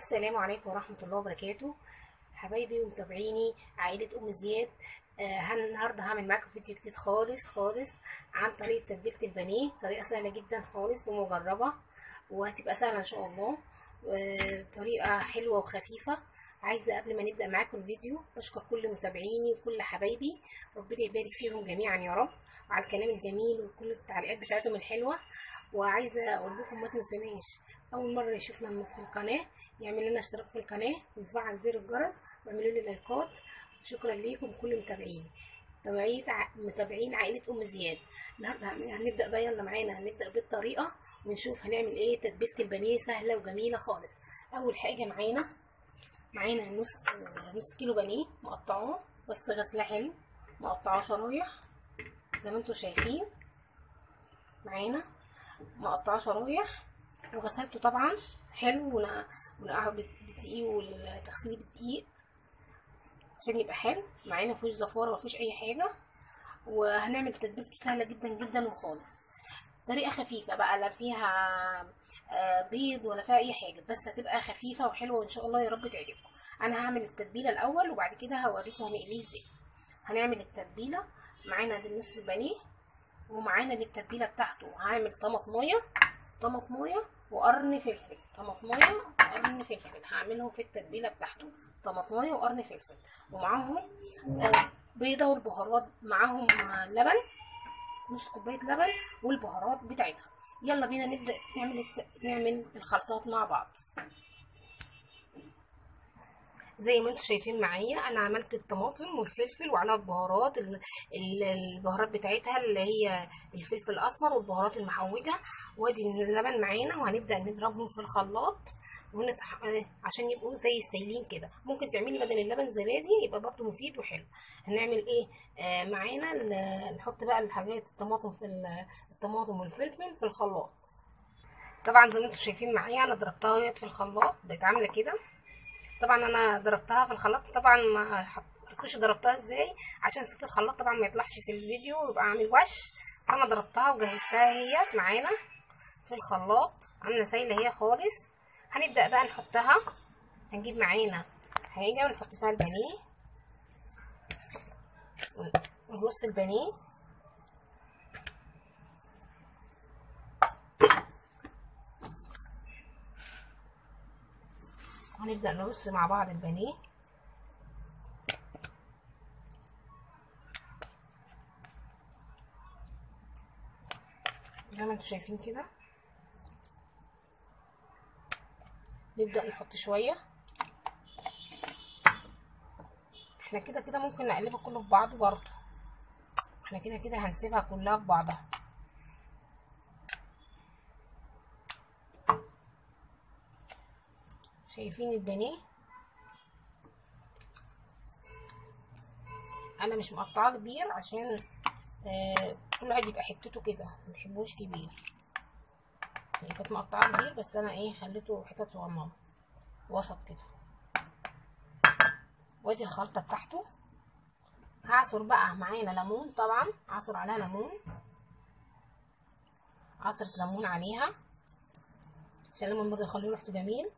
السلام عليكم ورحمة الله وبركاته حبايبي ومتابعيني عائلة أم زياد آه هن- النهاردة هعمل معاكم فيديو جديد خالص خالص عن طريقة تتبيلة البانيه طريقة سهلة جدا خالص ومجربة وهتبقى سهلة إن شاء الله آه، طريقة حلوة وخفيفة عايزة قبل ما نبدأ معاكم الفيديو أشكر كل متابعيني وكل حبايبي ربنا يبارك فيهم جميعا يا رب وعلى الكلام الجميل وكل التعليقات بتاعتهم الحلوة وعايزة أقول لكم ما تنسونيش أول مرة يشوفنا في القناة يعمل لنا اشتراك في القناة ويفعل زر الجرس واعملوا لي لايكات شكرا ليكم كل متابعيني متابعين متابعين عائلة أم زياد النهاردة هن- هنبدأ بقى يلا معانا هنبدأ بالطريقة ونشوف هنعمل ايه تتبيلة البانيه سهلة وجميلة خالص أول حاجة معانا معانا نص نص كيلو بانيه مقطعاه بس غسله حلو مقطعاه شرايح زي ما انتوا شايفين معانا مقطعاه شرايح وغسلته طبعا حلو ونق- ونقعه بالدقيق والتغسيل بالدقيق عشان يبقى حلو معانا مفيهوش زفاره مفيهوش اي حاجه وهنعمل تتبيلته سهله جدا جدا وخالص طريقه خفيفه بقى لا فيها آه، بيض ولا فيها اي حاجه بس هتبقى خفيفه وحلوه وان شاء الله يا رب تعجبكم انا هعمل التتبيله الاول وبعد كده هوريكم هنقليه ازاي هنعمل التتبيله معانا دي نص البانيه ومعانا للتتبيله بتاعته هعمل طماطمايه طماطمايه وقرن فلفل طماطمايه وقرن فلفل هعملهم في التتبيله بتاعته طماطمايه وقرن فلفل ومعاهم آه، بيضه والبهارات معاهم آه، لبن نص كوبايه لبن والبهارات بتاعتها يلا بينا نبدا نعمل الت... نعمل الخلطات مع بعض زي ما انتم شايفين معايا انا عملت الطماطم والفلفل وعلى البهارات ال- ال- البهارات بتاعتها اللي هي الفلفل الاسمر والبهارات المحوجه وادي اللبن معانا وهنبدا نضربهم في الخلاط ونتح... عشان يبقوا زي السايلين كده ممكن تعملي بدل اللبن زبادي يبقى برضو مفيد وحلو هنعمل ايه آه معانا ال- نحط بقى الحاجات الطماطم في ال- الطماطم والفلفل في الخلاط طبعا زي ما انتم شايفين معايا انا ضربتها اهيت في الخلاط بقت عامله كده طبعا انا ضربتها في الخلاط طبعا ما حطيتكوش ضربتها ازاي عشان صوت الخلاط طبعا ما يطلعش في الفيديو ويبقى عامل وش فانا ضربتها وجهزتها هي معانا في الخلاط عامله سايله هي خالص هنبدا بقى نحطها هنجيب معانا حاجه ونحط فيها البانيه ونرص البانيه هنبدأ نرص مع بعض البانيه زي ما انتوا شايفين كده نبدأ نحط شوية احنا كده كده ممكن نقلبه كله في بعضه برضه احنا كده كده هنسيبها كلها في بعضها شايفين البانيه انا مش مقطعاه كبير عشان آه كل واحد يبقى حتته كده ما بحبوش كبير يعني كنت مقطعاه كبير بس انا ايه خليته حتت صغننه وسط كده وادي الخلطه بتاعته هعصر بقى معانا ليمون طبعا عصر عليها ليمون عصرة ليمون عليها عشان الليمون برضه يخليه ريحته جميل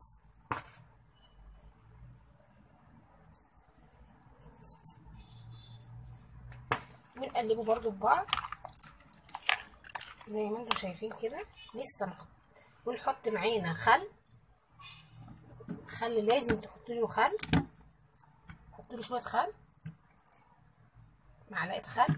ونقلبه برضو في بعض زي ما انتم شايفين كده لسه نحط ونحط معانا خل خل لازم تحطوا له خل حطوا له شويه خل معلقه خل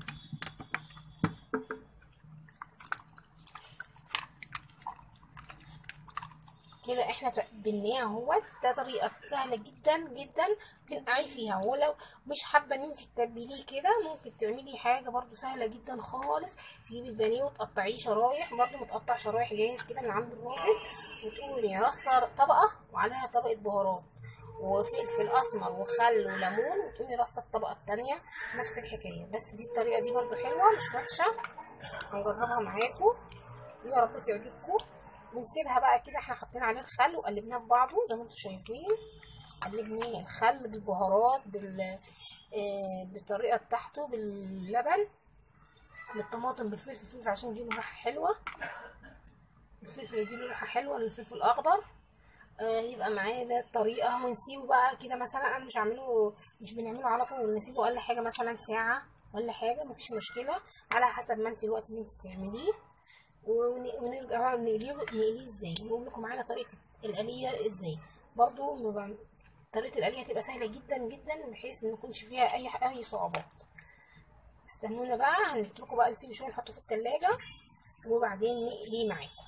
كده احنا تقبلناها اهوت ده طريقه سهله جدا جدا تنقعي فيها ولو مش حابه ان انت تتبليه كده ممكن تعملي حاجه برضو سهله جدا خالص تجيبي البانيه وتقطعيه شرايح برضو متقطع شرايح جاهز كده من عند الراجل وتقومي رصه طبقه وعليها طبقه بهارات وفلفل اسمر وخل وليمون وتقومي رصه الطبقه التانية نفس الحكايه بس دي الطريقه دي برضو حلوه مش وحشه هنجربها معاكم يا رب تعجبكم بنسيبها بقى كده احنا حاطين عليه الخل وقلبناه في بعضه زي ما انتم شايفين قلبناه الخل بالبهارات بال آه بالطريقه بتاعته باللبن بالطماطم بالفلفل الفلفل عشان يديله ريحه حلوه الفلفل يديله ريحه حلوه للفلفل الاخضر آه يبقى معايا ده الطريقه ونسيبه بقى كده مثلا انا مش هعمله مش بنعمله على طول نسيبه اقل حاجه مثلا ساعه ولا حاجه مفيش مشكله على حسب ما انت الوقت اللي انت بتعمليه ون- ونرجع بقى نقليه نقليه ازاي ونقول لكم معانا طريقه القليه ازاي برضو نبقى- طريقه القليه هتبقى سهله جدا جدا بحيث ما يكونش فيها اي اي صعوبات استنونا بقى هنتركه بقى نسيبه شويه نحطه في التلاجة وبعدين نقليه معاكم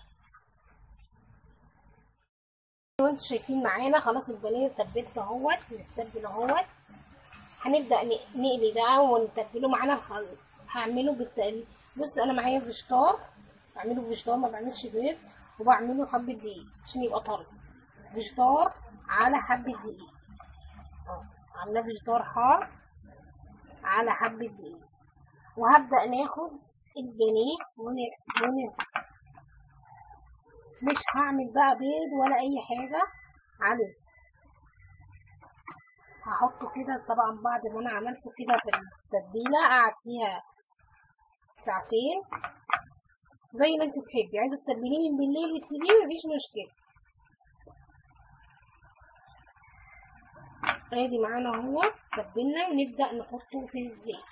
وانتوا شايفين معانا خلاص البانيه تبلته اهوت متبل اهوت هنبدا ن- نقلي بقى ونتبله معانا الخليط هعمله بالتقليد بص انا معايا فيجيتار بعمله فيجيتار ما بعملش بيض وبعمله حبه دقيق عشان يبقى طري فيجيتار على حبه دقيق اه عاملاه فيجيتار حار على حبه دقيق وهبدا ناخد البانيه ون- ون- مش هعمل بقى بيض ولا اي حاجه عليه هحطه كده طبعا بعد ما انا عملته كده في التتبيله قعد فيها ساعتين زي ما انت تحبي عايزه تتبليه من بالليل وتسيبيه مفيش مشكله ادي معانا اهو تبلنا ونبدا نحطه في الزيت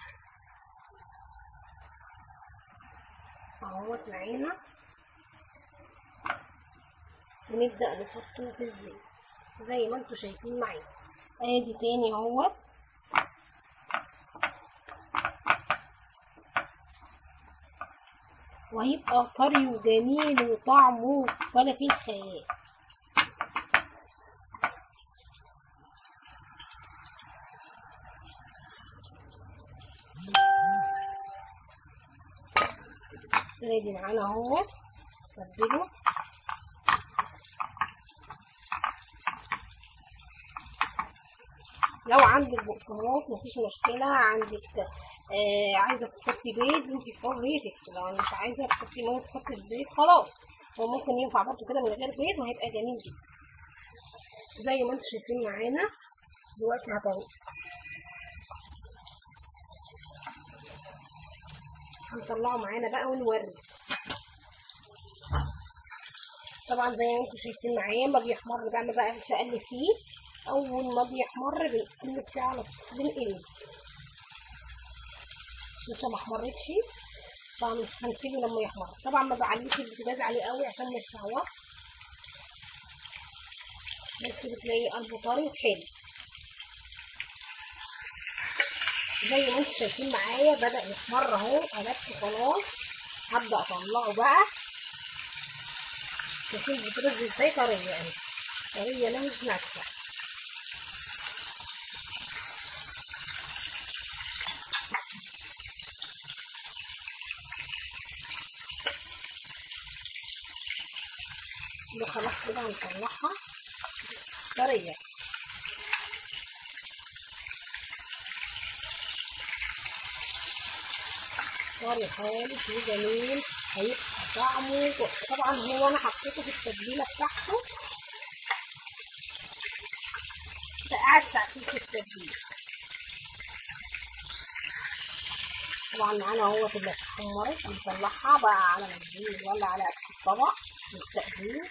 اهوت معانا ونبدأ نحطه في الزيت زي ما انتوا شايفين معايا ادي تاني اهوت وهيبقى طري وجميل وطعمه ولا فيه الخيال ادي معانا اهوت تبدله لو عندك بقسماط مفيش مشكلة عندك آه عايزة تحطي بيض انت في حريتك لو مش عايزة تحطي ممكن تحطي البيض خلاص هو ممكن ينفع برضه كده من غير بيض وهيبقى جميل جدا زي ما انتم شايفين معانا دلوقتي هطلع هنطلعه معانا بقى ونوري طبعا زي ما انتم شايفين معايا ما بيحمر بعمل بقى تقلب فيه اول ما بيحمر بنقلب فيه على طول بنقلب لسه ما احمرتش طبعا هنسيبه لما يحمر طبعا ما بعليش البوتاجاز عليه قوي عشان ما يتشوح بس بتلاقي قلبه طري وحلو زي ما انتم شايفين معايا بدأ يحمر اهو قلبته خلاص هبدأ اطلعه بقى شايفين بترز ازاي طرية يعني طرية لا مش ناشفة ده خلاص كده هنطلعها طرية طري خالص وجميل هيبقى طعمه تحفة. طبعا هو انا حطيته في التتبيلة بتاعته قعد ساعتين في التتبيلة طبعا معانا اهو اللي اتحمرت بنطلعها بقى على منديل ولا على قد الطبق للتقديم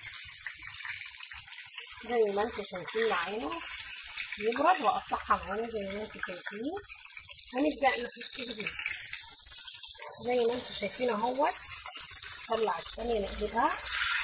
زي ما انتم شايفين معانا يبرد واقطعها معانا زي ما انتم شايفين ونبدأ نحط فيه زي ما انتم شايفين اهوت طلع الثانية نقلبها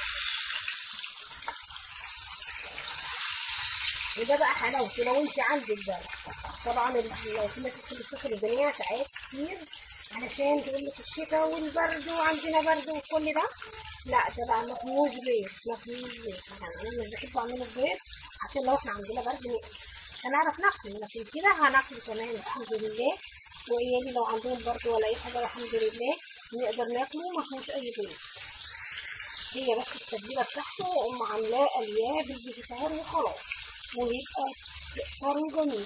وده بقى حلاوته لو انت عندك ده طبعا ال- لو في ناس بتحب تاكل البانيه ساعات كتير علشان تقول لك الشتاء والبرد وعندنا برد وكل ده لا ده بقى ما فيهوش بيض ما فيهوش بيض يعني انا مش بحب اعمله بيض عشان لو احنا عندنا برد نقل هنعرف ناكل لكن كده هناكل كمان الحمد لله وعيالي لو عندهم برد ولا اي حاجه الحمد لله نقدر ناكله ما فيهوش اي بيض هي بس التتبيله بتاعته واقوم عاملاه قلياه بالفيجيتار وخلاص ويبقى طري جميل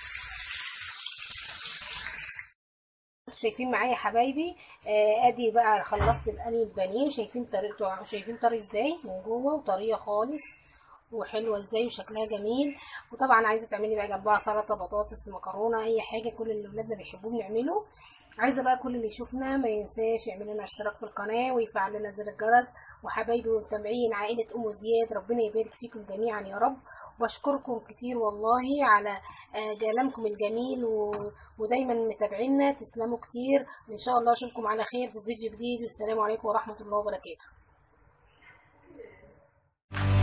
شايفين معايا يا حبايبي آه ادي بقى خلصت القلي البانيه وشايفين طريقته شايفين طري ازاي من جوه وطريه خالص وحلوه ازاي وشكلها جميل وطبعا عايزه تعملي بقى جنبها سلطه بطاطس مكرونه اي حاجه كل اللي ولادنا بيحبوه بنعمله عايزه بقى كل اللي يشوفنا ما ينساش يعمل لنا اشتراك في القناه ويفعل لنا زر الجرس وحبايبي ومتابعين عائله ام زياد ربنا يبارك فيكم جميعا يا رب وبشكركم كتير والله على آه، كلامكم الجميل و... ودايما متابعينا تسلموا كتير ان شاء الله اشوفكم على خير في فيديو جديد والسلام عليكم ورحمه الله وبركاته